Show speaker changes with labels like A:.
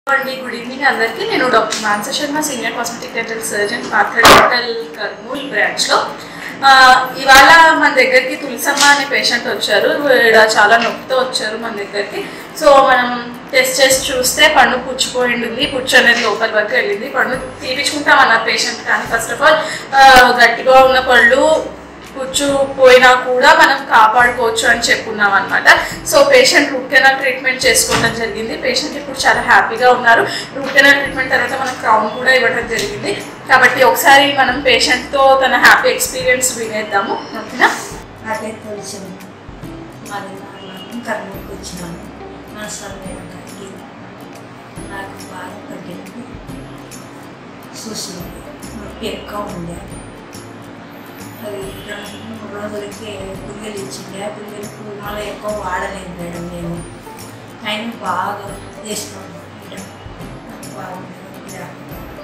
A: అండి good evening అందరికీ నేను doctor Mansa Sharma senior cosmetic dental surgeon Patra dental Kurnool బ్రాంచ్లో ఆ, ఇవాళ మన దగ్గరికి తులసమ్మ అనే పేషెంట్ వచ్చారు ఈవిడ చాలా నొప్పితో వచ్చారు మన దగ్గరికి సో మనం టెస్ట్ చేసి చూస్తే పన్ను పుచ్చిపోయింది పుచ్చు అనేది లోపల వరకు వెళ్ళింది పన్ను తీపించుకుంటాం అన్న పేషెంట్ కానీ ఫస్ట్ ఆఫ్ ఆల్ గట్టిగా ఉన్న పళ్ళు పుచ్చు పోయినా కూడా మనం కాపాడుకోవచ్చు అని చెప్పుకున్నాం అనమాట so patient root canal treatment చేసుకోవడం జరిగింది పేషెంట్ ఇప్పుడు చాలా హ్యాపీగా ఉన్నారు రూట్ కెనాల్ ట్రీట్మెంట్ తర్వాత మనం క్రౌన్ కూడా ఇవ్వడం జరిగింది కాబట్టి ఒకసారి మనం పేషెంట్తో తన హ్యాపీ ఎక్స్పీరియన్స్ వినేద్దాము ఓకేనా
B: నా పేరు తులసి మాది నాన్న కర్నూలుకి వచ్చినాను నా సమయం కలిగి నాకు బాగా తగ్గింది చూసింది నొప్పి ఎక్కువ ఉండే అది రెండు మూడు రోజులకి పుల్లలు ఇచ్చిండే ఆ పుల్లలకు మళ్ళీ ఎక్కువ వాడలేదు మేడం నేను అయినా బాగా చేసినాను మేడం నాకు బాగుంది నొప్పి రాకుండా.